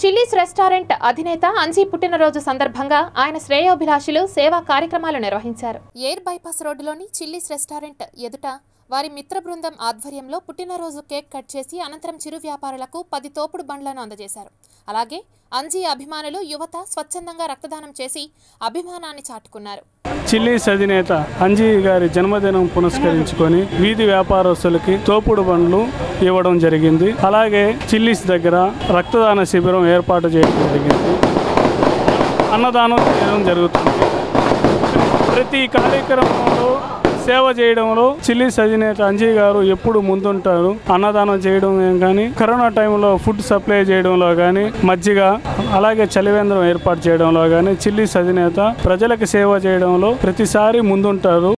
chillies restaurant అధినేత అంజీ పుట్టినరోజు సందర్భంగా ఆయన శ్రేయోభిలాషులు సేవా కార్యక్రమాలు నిర్వహించారు ఎయిర్ బైపాస్ రోడ్డులోని చిల్లీస్ రెస్టారెంట్ ఎదుట వారి మిత్ర బృందం ఆధ్వర్యంలో పుట్టినరోజు కేక్ కట్ చేసి అనంతరం చిరు వ్యాపారులకు పది తోపుడు బండ్లను అందజేశారు అలాగే అంజీ అభిమానులు యువత స్వచ్ఛందంగా రక్తదానం చేసి అభిమానాన్ని చాటుకున్నారు చిల్లీస్ అధినేత అంజీ గారి జన్మదినం పురస్కరించుకొని వీధి వ్యాపారస్తులకి తోపుడు బండ్లు ఇవ్వడం జరిగింది అలాగే చిల్లీస్ దగ్గర రక్తదాన శిబిరం ఏర్పాటు చేయడం జరిగింది అన్నదానం చేయడం జరుగుతుంది ప్రతి కార్యక్రమంలో సేవ చేయడంలో చిల్లీస్ అధినేత అంజీ గారు ఎప్పుడు ముందుంటారు అన్నదానం చేయడం ఏం కానీ కరోనా టైంలో ఫుడ్ సప్లై చేయడంలో కానీ మజ్జిగ అలాగే చలివేంద్రం ఏర్పాటు చేయడంలో కానీ చిల్లీస్ అధినేత ప్రజలకు సేవ చేయడంలో ప్రతిసారి ముందుంటారు